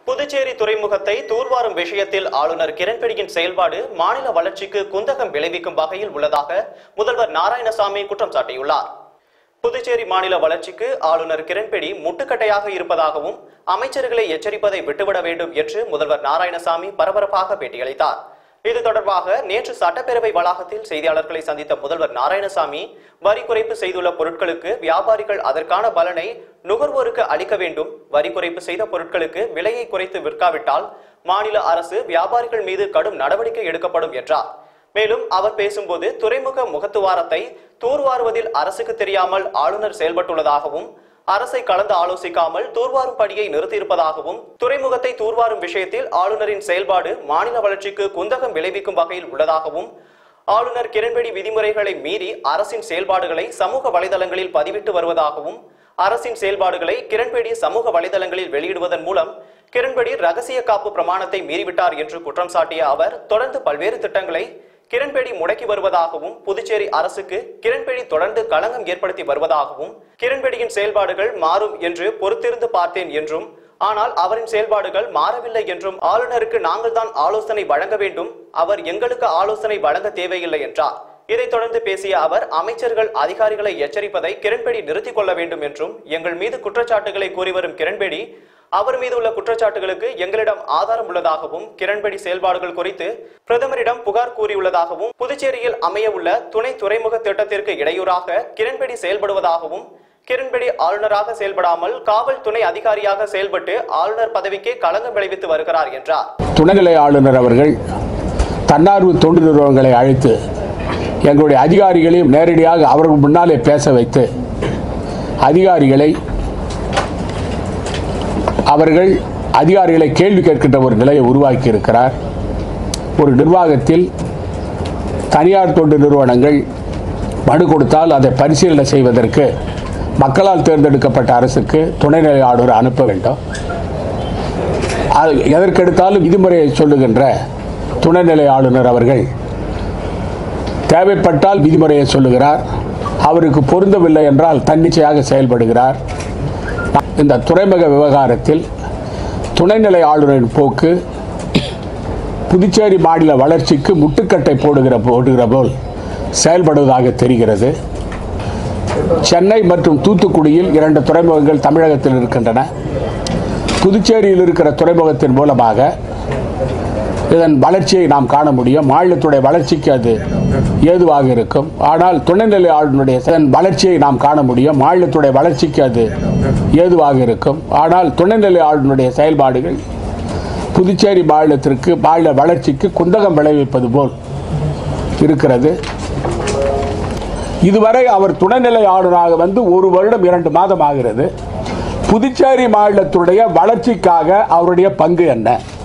புதுச்சேரி துறைமுகத்தை தூர்வாரும் விஷயத்தில் ஆளுநர் கிரண்பேடியின் செயல்பாடு மாநில வளர்ச்சிக்கு குந்தகம் விளைவிக்கும் வகையில் உள்ளதாக முதல்வர் நாராயணசாமி குற்றம் சாட்டியுள்ளார் புதுச்சேரி மாநில வளர்ச்சிக்கு ஆளுநர் கிரண்பேடி முட்டுக்கட்டையாக இருப்பதாகவும் அமைச்சர்களை எச்சரிப்பதை விட்டுவிட வேண்டும் என்று முதல்வர் நாராயணசாமி பரபரப்பாக பேட்டியளித்தார் இது தொடர்பாக நேற்று சட்டப்பேரவை வளாகத்தில் செய்தியாளர்களை சந்தித்த முதல்வர் நாராயணசாமி வரி குறைப்பு செய்துள்ள பொருட்களுக்கு வியாபாரிகள் அதற்கான பலனை நுகர்வோருக்கு அளிக்க வேண்டும் வரி குறைப்பு செய்த பொருட்களுக்கு விலையை குறைத்து விற்காவிட்டால் மாநில அரசு வியாபாரிகள் மீது கடும் நடவடிக்கை எடுக்கப்படும் என்றார் மேலும் அவர் பேசும்போது துறைமுக முகத்துவாரத்தை தூர்வாருவதில் அரசுக்கு தெரியாமல் ஆளுநர் செயல்பட்டுள்ளதாகவும் அரசை கலந்து ஆலோசிக்காமல் தூர்வாரும் பணியை நிறுத்தியிருப்பதாகவும் துறைமுகத்தை தூர்வாரும் விஷயத்தில் ஆளுநரின் செயல்பாடு மாநில வளர்ச்சிக்கு குந்தகம் விளைவிக்கும் வகையில் உள்ளதாகவும் ஆளுநர் கிரண்பேடி விதிமுறைகளை மீறி அரசின் செயல்பாடுகளை சமூக வலைதளங்களில் பதிவிட்டு வருவதாகவும் அரசின் செயல்பாடுகளை கிரண்பேடி சமூக வலைதளங்களில் வெளியிடுவதன் மூலம் கிரண்பேடி ரகசிய காப்பு பிரமாணத்தை மீறிவிட்டார் என்று குற்றம் சாட்டிய அவர் தொடர்ந்து பல்வேறு திட்டங்களை கிரண்பேடி முடக்கி வருவதாகவும் புதுச்சேரி அரசுக்கு கிரண்பேடி தொடர்ந்து களங்கம் ஏற்படுத்தி வருவதாகவும் கிரண்பேடியின் செயல்பாடுகள் மாறும் என்று பொறுத்திருந்து பார்த்தேன் என்றும் ஆனால் அவரின் செயல்பாடுகள் மாறவில்லை என்றும் ஆளுநருக்கு நாங்கள் தான் ஆலோசனை வழங்க வேண்டும் அவர் எங்களுக்கு ஆலோசனை வழங்க தேவையில்லை என்றார் இதைத் தொடர்ந்து பேசிய அவர் அமைச்சர்கள் அதிகாரிகளை எச்சரிப்பதை கிரண்பேடி நிறுத்திக் கொள்ள வேண்டும் என்றும் எங்கள் மீது குற்றச்சாட்டுகளை கூறி வரும் கிரண்பேடி அவர் மீது உள்ள குற்றச்சாட்டுகளுக்கு எங்களிடம் ஆதாரம் உள்ளதாகவும் கிரண்பேடி செயல்பாடுகள் குறித்து பிரதமரிடம் புகார் கூறியுள்ளதாகவும் புதுச்சேரியில் அமைய உள்ள துணை துறைமுக திட்டத்திற்கு இடையூறாக கிரண்பேடி செயல்படுவதாகவும் கிரண்பேடி ஆளுநராக செயல்படாமல் காவல் துணை அதிகாரியாக செயல்பட்டு ஆளுநர் பதவிக்கே களங்கம் விளைவித்து வருகிறார் என்றார் துணைநிலை ஆளுநர் அவர்கள் தன்னார்வ தொண்டு நிறுவனங்களை அழைத்து எங்களுடைய அதிகாரிகளையும் நேரடியாக அவர்கள் முன்னாலே பேச வைத்து அதிகாரிகளை அவர்கள் அதிகாரிகளை கேள்வி கேட்கின்ற ஒரு நிலையை உருவாக்கி இருக்கிறார் ஒரு நிர்வாகத்தில் தனியார் தொண்டு நிறுவனங்கள் மனு கொடுத்தால் அதை பரிசீலனை செய்வதற்கு மக்களால் தேர்ந்தெடுக்கப்பட்ட அரசுக்கு துணைநிலை ஆளுநர் அனுப்ப வேண்டும் அது எதற்கெடுத்தாலும் விதிமுறையை சொல்லுகின்ற துணைநிலை ஆளுநர் அவர்கள் தேவைப்பட்டால் விதிமுறையை சொல்லுகிறார் அவருக்கு பொருந்தவில்லை என்றால் தன்னிச்சையாக செயல்படுகிறார் இந்த துறைமுக விவகாரத்தில் துணைநிலை ஆளுநரின் போக்கு புதுச்சேரி மாநில வளர்ச்சிக்கு முட்டுக்கட்டை போடுகிற போடுகிற போல் செயல்படுவதாக தெரிகிறது சென்னை மற்றும் தூத்துக்குடியில் இரண்டு துறைமுகங்கள் தமிழகத்தில் இருக்கின்றன புதுச்சேரியில் இருக்கிற துறைமுகத்தின் மூலமாக இதன் வளர்ச்சியை நாம் காண முடியும் மாநிலத்துடைய வளர்ச்சிக்கு அது ஏதுவாக இருக்கும் ஆனால் துணைநிலை ஆளுநருடைய இதன் வளர்ச்சியை நாம் காண முடியும் மாநிலத்துடைய வளர்ச்சிக்கு அது ஏதுவாக இருக்கும் ஆனால் துணைநிலை ஆளுநருடைய செயல்பாடுகள் புதுச்சேரி மாநிலத்திற்கு மாநில வளர்ச்சிக்கு குந்தகம் விளைவிப்பது போல் இருக்கிறது இதுவரை அவர் துணைநிலை ஆளுநராக வந்து ஒரு வருடம் இரண்டு மாதம் ஆகிறது புதுச்சேரி மாநிலத்துடைய வளர்ச்சிக்காக அவருடைய பங்கு என்ன